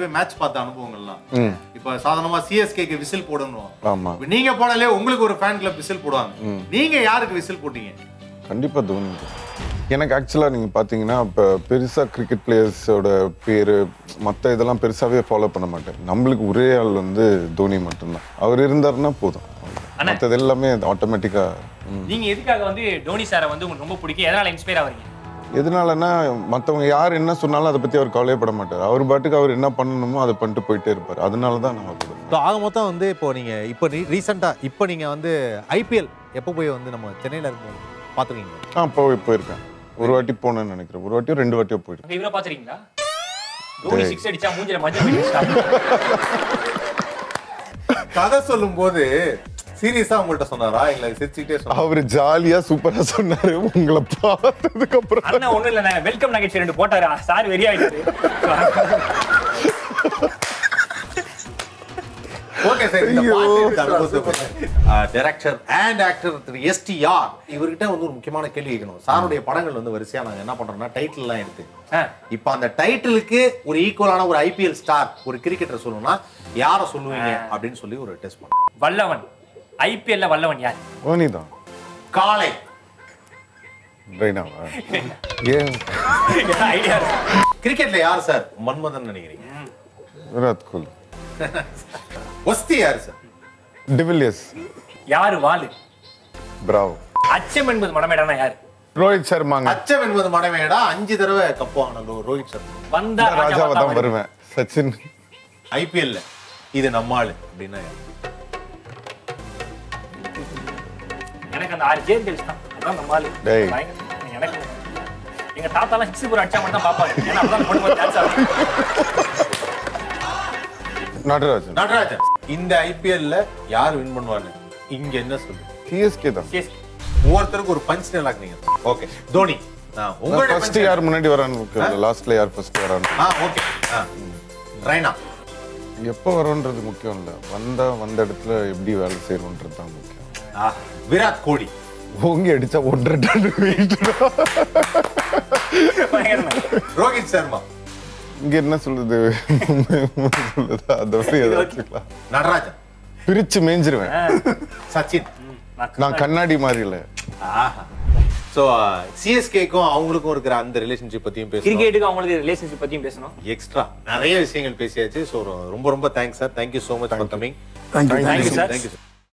போய் மேட்ச் பார்த்த அனுபவங்கள்லாம் இப்ப சாதாரணமா சிஎஸ்கேக்கு விசில் போடணும் ஆமா இப்ப நீங்க போனாலே உங்களுக்கு ஒரு ஃபேன் கிளப் விசில் போடுவாங்க நீங்க யாருக்கு விசில் போட்டீங்க கண்டிப்பா தோனி தான். எனக்கு ஆக்சுவலா நீங்க பாத்தீங்கன்னா இப்போ பெருசா கிரிக்கெட் பிளேயர்ஸோட பேரு மத்த இதெல்லாம் பெருசாவே ஃபாலோ பண்ண மாட்டேன் நம்மளுக்கு ஒரே ஆள் வந்து தோனி மட்டும்தான் அவர் இருந்தாருன்னா போதும் மற்றது எல்லாமே ஆட்டோமேட்டிக்கா நீங்க எதுக்காக வந்து டோனி சாரை வந்து உங்களுக்கு ரொம்ப பிடிக்கும் எதனால இன்ஸ்பயர் ஆவறீங்க எதனாலன்னா மத்தவங்க யார் என்ன சொன்னாலும் அதை பத்தி அவர் கவலையப்பட மாட்டார் அவர் பாட்டுக்கு அவர் என்ன பண்ணணுமோ அதை பண்ணிட்டு போயிட்டே இருப்பார் அதனால தான் நான் அவரோட ஸோ ஆக மொத்தம் வந்து இப்போ நீங்க இப்போ ரீசெண்டாக இப்போ நீங்க வந்து ஐபிஎல் எப்போ போய் வந்து நம்ம சென்னையில் இருந்து பார்த்துருக்கீங்க ஆ போய் போயிருக்கேன் ஒரு வாட்டி போனேன்னு நினைக்கிறேன் ஒரு வாட்டியோ ரெண்டு வாட்டியோ போயிருக்கேன் அங்க இவரை பாத்துறீங்களா டோனி சிக்ஸ் அடிச்சா மூஞ்சில மஞ்சள் போய் வச்சிட்டாங்க. கதை சொல்லும் போது சீரியஸா உங்கள்ட்ட சொன்னாரா இல்ல சிரிச்சுக்கிட்டே சொன்னாரா அவர் ஜாலியா சூப்பரா சொன்னாரு உங்களை பார்த்ததுக்கு அப்புறம் அண்ணா ஒண்ணும் இல்ல வெல்கம் நகைச்சு ரெண்டு போட்டாரு சார் வெறி ஆயிட்டாரு ஓகே சார் இந்த டைரக்டர் அண்ட் ஆக்டர் திரு எஸ்டிஆர் இவர்கிட்ட வந்து ஒரு முக்கியமான கேள்வி கேட்கணும் சாருடைய படங்கள் வந்து வரிசையா நாங்க என்ன பண்றோம்னா டைட்டில் எல்லாம் எடுத்து ஆ. இப்போ அந்த டைட்டிலுக்கு ஒரு ஈக்குவலான ஒரு ஐபிஎல் ஸ்டார் ஒரு கிரிக்கெட்டர் சொல்லணும்னா யாரை சொல்லுவீங்க அப்படின்னு சொல்லி ஒரு டெஸ்ட் பண்ணோம் வல்லவன் ஐபிஎல்ல வல்லவன் யார் தோனி தான் காலை ரெய்னாவா ஏன் ஐடியா கிரிக்கெட்ல யார் சார் மன்மதன் நினைக்கிறீங்க விராட் கோலி ஒஸ்தி யார் சார் டிவிலியர்ஸ் யாரு வாலு பிராவோ அச்சம் என்பது மடமேடானா யாரு ரோஹித் சர்மாங்க அச்சம் என்பது மடமேடா அஞ்சு தடவை கப்பு வாங்கின ரோ- ரோஹித் சர்மா வந்தா ராஜாவா ராஜாவா தான் வருவேன் சச்சின் ஐபிஎல்ல இது நம்ம ஆளு அப்படின்னா யாரு? எனக்கு அந்த ஆறு ஜேர் தான் அதான் நம்ம ஆளு டேய். பயங்கர- எனக்கு எங்க தாத்தாலாம் சிக்ஸ் போர் அடிச்சா மட்டும் தான் பாப்பாங்க ஏன்னா அப்பதான் போட்டு டான்ஸ் ஆகும் நடராஜன் நடராஜன் இந்த ஐபிஎல்ல யார் வின் பண்ணுவாங்க இங்க என்ன சொல்லு சிஎஸ்கே தான் Yes. ஒவ்வொருத்தருக்கு ஒரு பஞ்ச் நீங்க ஓகே தோனி ஆ, உங்களுடைய ஃபர்ஸ்ட் punch யார் முன்னாடி வரான்னு லாஸ்ட்ல யார் ஃபர்ஸ்ட் வரான்னு ஆ ஓகே ஆ ரைனா எப்போ வரோன்றது முக்கியம் இல்ல வந்தா வந்த இடத்துல எப்படி வேலை செய்யணுன்றது தான் முக்கியம் ஆ, விராட் கோலி ஓங்கி அடிச்சா ஒன்றரை டன் weight தான். பயங்கரமா. ரோஹித் சர்மா இங்க என்ன சொல்லுது சொல்லுது அந்த மாதிரி ஏதாச்சும் நடராஜன் பிரிச்சு மேய்ஞ்சிருவேன் சச்சின் ம், நான் நான் கண்ணாடி மாதிரி இல்ல ஆஹா ஸோ சிஎஸ்கேக்கும் அவங்களுக்கும் இருக்கிற அந்த ரிலேஷன்ஷிப் பத்தியும் பேசுறோம் கிரிக்கெட்டுக்கு அவங்களுக்கு ரிலேஷன்ஷிப் பத்தியும் பேசணும் எக்ஸ்ட்ரா நிறைய விஷயங்கள் பேசியாச்சு ஸோ ரொம்ப ரொம்ப thanks sir thank you so much for coming Thank you. Thank you, sir. Thank you sir